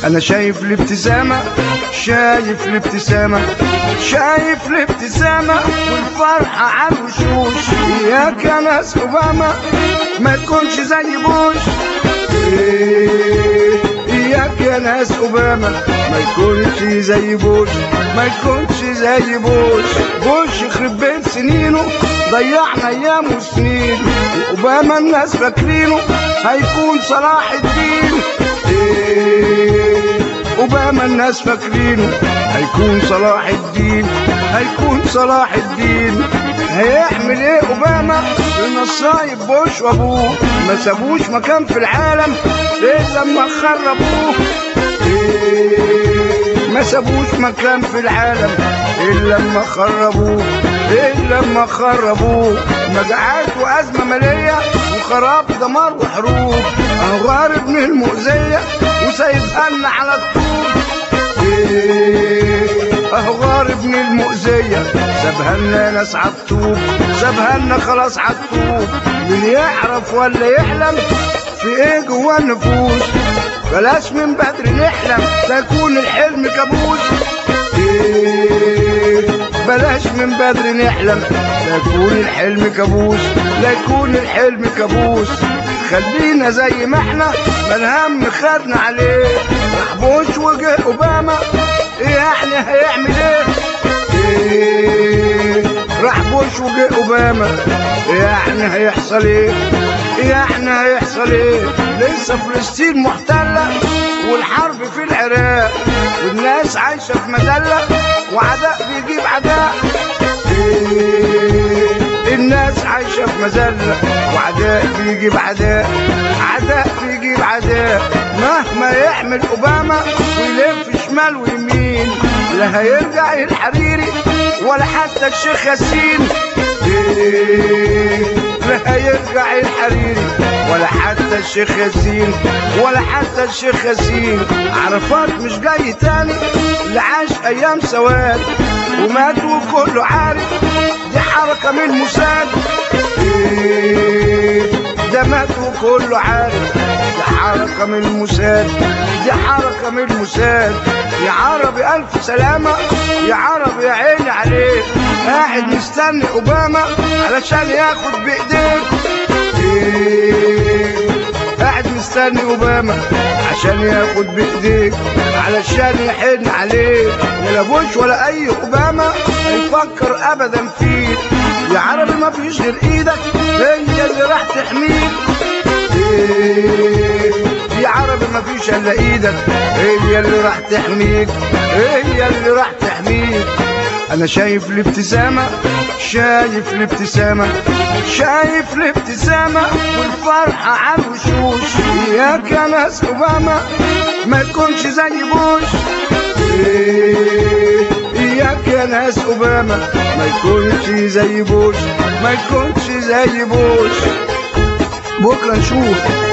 انا شايف الابتسامة شايف الابتسامة شايف الابتسامة والفرحة على الوشوش اياك يا ناس اوباما ما تكونش زي بوش إيه، اياك يا ناس اوباما ما يكونش زي بوش ما يكونش زي بوش بوش يخرب بين سنينه ضيعنا ايام وسنين واوباما الناس فاكرينه هيكون صلاح الدين إيه، اوباما الناس فاكرينه هيكون صلاح الدين هيكون صلاح الدين هيعمل ايه اوباما النصايب بوش وابوه ما سابوش مكان في العالم الا لما خربوه إيه، ما سابوش مكان في العالم الا لما خربوه الا لما خربوه مجاعات وازمه ماليه وخراب دمار وحروب انغار ابن المؤذيه وسايب قلنا على الطوب اهو غارب من المؤذية سابها لنا ناس عالطوب سابها لنا خلاص عالطوب من يعرف ولا يحلم في ايه جوا النفوس بلاش من بدري نحلم تكون الحلم كابوس إيه بلاش من بدري نحلم تكون الحلم كابوس لا يكون الحلم كابوس خلينا زي ما احنا ما الهم خدنا عليه راح بوش وجه اوباما ايه يعني هيعمل ايه ايه راح بوش وجه اوباما إيه يعني هيحصل ايه إيه يعني هيحصل ايه لسه فلسطين محتلة والحرب في العراق والناس عايشة في مذلة وعداء بيجيب عداء إيه الناس عايشة في مذلة وعداء بيجيب عداء عداء بيجيب عداء مهما يعمل أوباما ويلف شمال ويمين لا هيرجع الحريري ولا حتى الشيخ ياسين إيه لا هيرجع الحريري ولا حتى الشيخ ياسين ولا حتى الشيخ ياسين عرفات مش جاي تاني اللي عاش ايام سواد ومات وكله عارف دي حركة من موساد إيه ده مات وكله عارف دي حركة من موساد دي حركة من موساد يا عربي ألف سلامة يا عربي يا عيني عليك قاعد مستني أوباما علشان ياخد بإيديك إيه قاعد مستني أوباما عشان ياخد بإيديك علشان يحن عليك ولا بوش ولا أي أوباما هيفكر أبدا فيك يا عربي ما فيش غير إيدك هي اللي راح تحميك إيه يا عربي ما فيش الا ايدك هي اللي راح تحميك هي اللي راح تحميك انا شايف الابتسامة شايف الابتسامة شايف الابتسامة والفرحة على الوشوش اياك يا ناس اوباما ما تكونش زي بوش إيه اياك يا ناس اوباما ما يكونش زي بوش ما يكونش زي بوش بكره نشوف